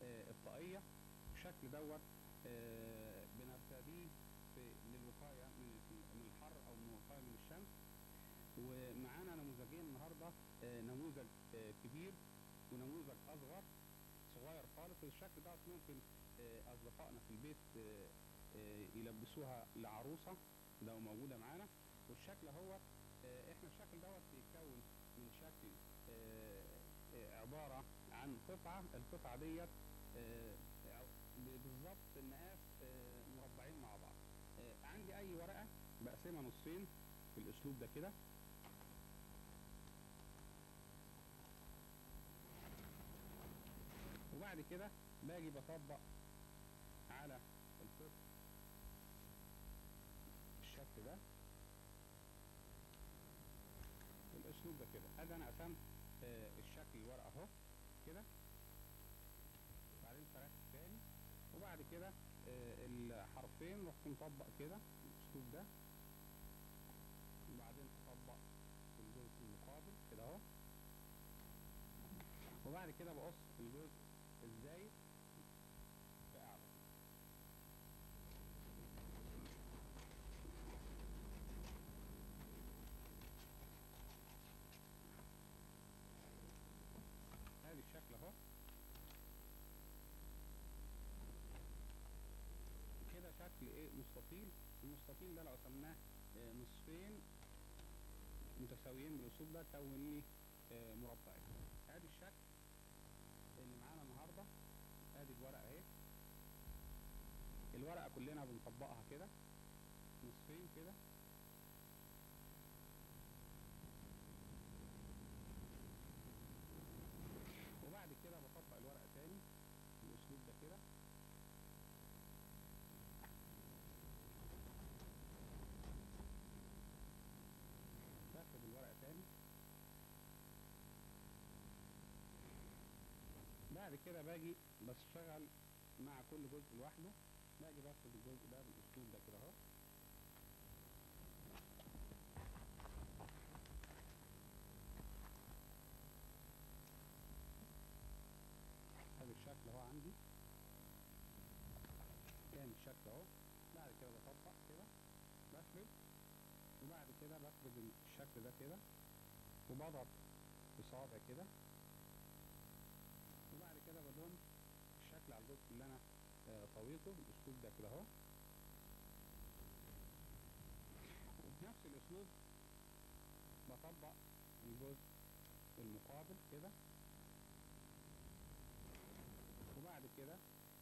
آه، الطاقية الشكل دوت آه، بنرتديه في- للوقاية من من الحر أو من الوقاية من الشمس ومعانا نموذجين النهاردة آه، نموذج آه، كبير ونموذج أصغر صغير خالص الشكل دوت ممكن آه، أصدقائنا في البيت آه، آه، يلبسوها لعروسة لو موجودة معانا والشكل هو آه، احنا الشكل دوت بيتكون من شكل آه، آه، عبارة عن قطعة القطعة ديت آه، ع- ب- بالظبط المقاس آه، مربعين مع بعض آه، عندي أي ورقة بقسمها نصين بالأسلوب ده كده وبعد كده باجي بطبق على القطع بالشكل ده بالاسلوب ده كده ادي انا قسمت آه، الشكل الورقه اهو كده بعدين فرقت تاني وبعد كده آه، الحرفين رحت مطبق كده بالاسلوب ده وبعدين اطبق في الجزء المقابل كده اهو وبعد كده بقص الجزء الزايد في اعلى ادي الشكل اهو كده شكل ايه مستطيل المستطيل ده لو قسمناه آه، نصفين متساويين بالاسلوب ده كون لي آه، مربعين ادي الشكل اللي معانا النهارده ادي الورقه اهي الورقه كلنا بنطبقها كده نصفين كده وبعد كده بطبق الورقه تاني بالاسلوب ده كده باخد الورقه تاني بعد كده باجي بشتغل مع كل جزء لوحده باجي باخد الجزء ده بالاسلوب ده كده اهو ادي الشكل اهو عندي تاني الشكل اهو بعد كده بطبق كده بفرد وبعد كده بفرد الشكل ده كده وبضغط بصابع كده وبعد كده بضم الشكل على الجزء اللي انا آه، طويته بالاسلوب ده كده اهو وبنفس الاسلوب بطبق الجزء المقابل كده وبعد كده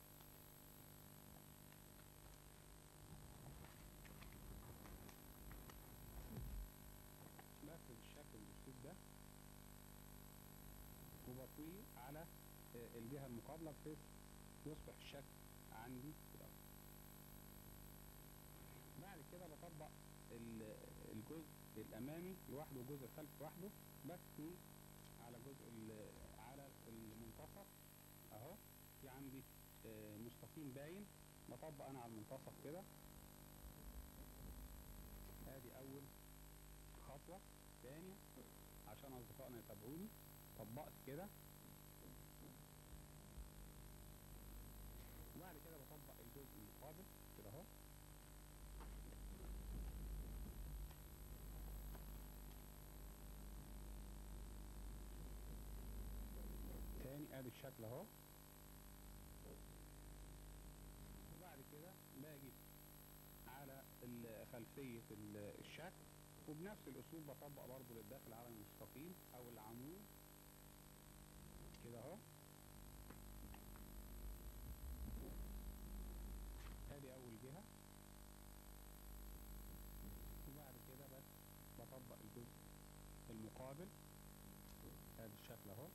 بفرد الشكل بالاسلوب ده وبطويه على آه، الجهة المقابلة بحيث يصبح الشكل عندي كده أهو. بعد كده بطبق ال- الجزء الأمامي لوحده والجزء الخلفي لوحده بثني على جزء ال- على المنتصف أهو في عندي آه، مستقيم باين بطبق أنا على المنتصف كده ادي أول خطوة تانية عشان أصدقائنا يتابعوني طبقت كده وبعد كده بطبق الجزء المقابل كده اهو تاني ادي الشكل اهو وبعد كده باجي على ال- خلفية ال- الشكل وبنفس الاسلوب بطبق برضه للداخل على المستقيم او العمود كده اهو ادي اول جهة وبعد كده بس بطبق الجزء المقابل ادي الشكل اهو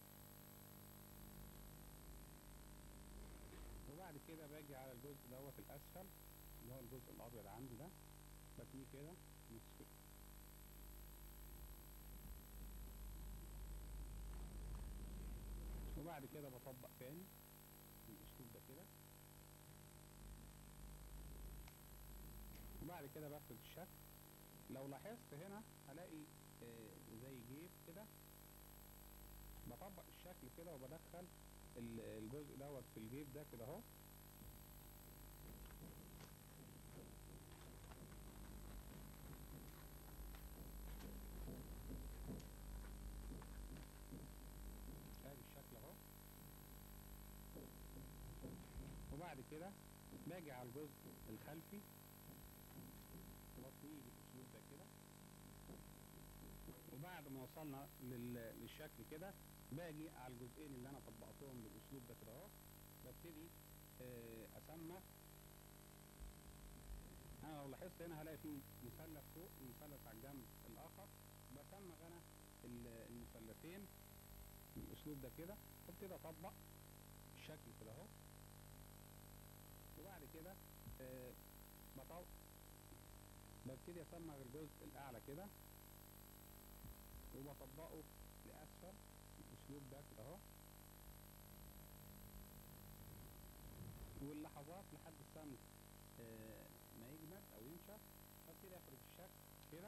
وبعد كده باجي على الجزء دوت الاسفل اللي هو الجزء الابيض عندي ده بتنيه كده نصف وبعد كده بطبق تاني بالاسلوب ده كده وبعد كده بفرد الشكل لو لاحظت هنا هلاقي آه، زي جيب كده بطبق الشكل كده وبدخل ال- الجزء دوت في الجيب ده كده اهو ادي الشكل اهو وبعد كده باجي على الجزء الخلفي بطويه بالاسلوب ده كده وبعد ما وصلنا لل- للشكل كده باجي على الجزئين اللي انا طبقتهم بالاسلوب ده كده اهو ببتدي آه، اسمى انا لو لاحظت هنا هلاقي فيه مثلث فوق ومثلث على الجنب الاخر بسمغ انا ال- المثلثين بالاسلوب ده كده وابتدي اطبق الشكل كده اهو وبعد كده آه، بطو ببتدي اسمغ الجزء الاعلى كده وبطبقه لاسفل بالاسلوب ده كده اهو واللحظات لحد السمك آه، ما يجمد او ينشف ببتدي افرد الشكل كده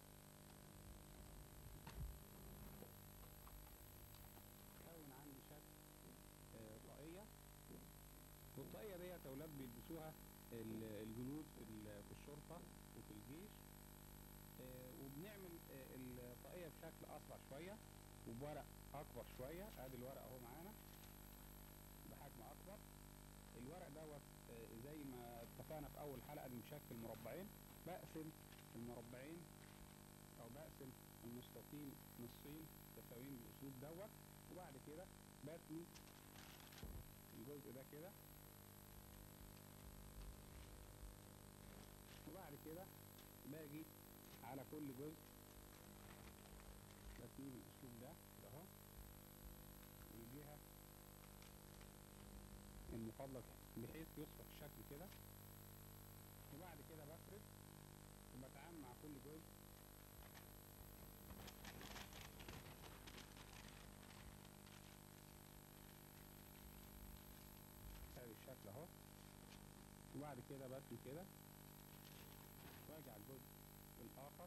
كون عندي شكل آه، طاقية والطاقية ديت يا اولاد بيلبسوها ال- الجنود في ال- في الشرطة وفي الجيش آه، وبنعمل آه، الطاقية بشكل اسرع شوية وبورق اكبر شوية ادي الورق اهو معانا بحجم اكبر الورق دوت آه، زي ما اتفقنا في اول حلقة بنشكل مربعين بقسم المربعين او بقسم المستطيل نصين تساويين بالاسلوب دوت وبعد كده بتني الجزء ده كده وبعد كده باجي على كل جزء بتنيه بالاسلوب ده كده اهو من الجهة المفضلة بحيث يصبح الشكل كده وبعد كده بفرد وبتعامل مع كل جزء ادي الشكل اهو وبعد كده بتني كده واجي على الجزء الاخر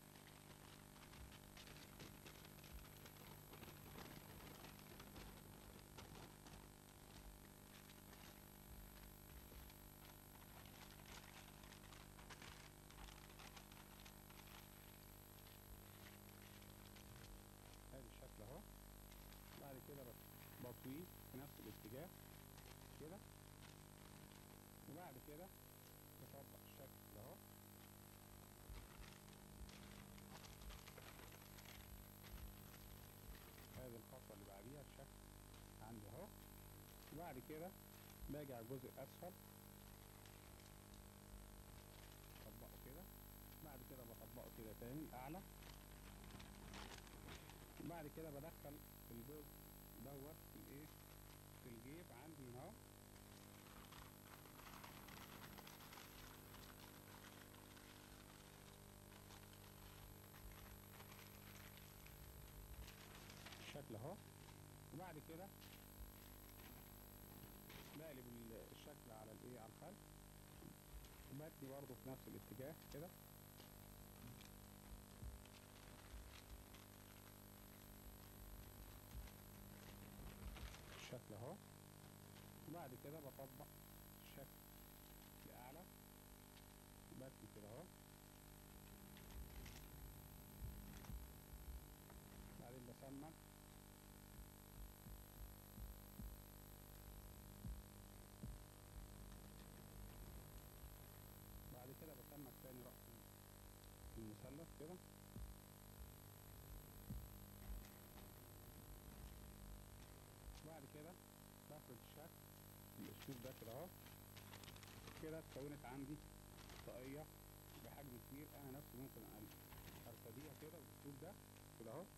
ادي الشكل اهو بعد كده بط- بطويه في نفس الاتجاه كده وبعد كده بطبق الشكل ده اهو هذه الخطوة اللي بعديها الشكل عندي اهو وبعد كده باجي على الجزء الاسفل بطبقه كده بعد كده بطبقه كده تاني اعلى وبعد كده بدخل الجزء دوت في الايه في الجيب عندي هنا اهو الشكل اهو وبعد كده بقلب ال- الشكل على الايه على الخلف وبتني برضه في نفس الاتجاه كده الشكل اهو وبعد كده بطبق الشكل لأعلى بتني كده اهو بعدين بسمك بعد كده بسمك تاني رأس المثلث كده بعد كده بفرد الشكل بالاسلوب ده كده اهو كده اتكونت عندي طاقية بحجم كبير انا نفسي ممكن أقل- ارتديها كده بالاسلوب ده كده اهو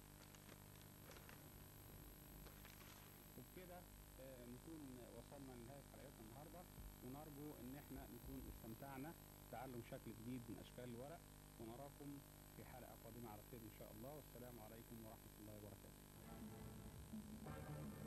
وبكده آه، نكون وصلنا لنهاية حلقتنا النهاردة ونرجو ان احنا نكون استمتعنا بتعلم شكل جديد من اشكال الورق ونراكم في حلقة قادمة على خير ان شاء الله والسلام عليكم ورحمة الله وبركاته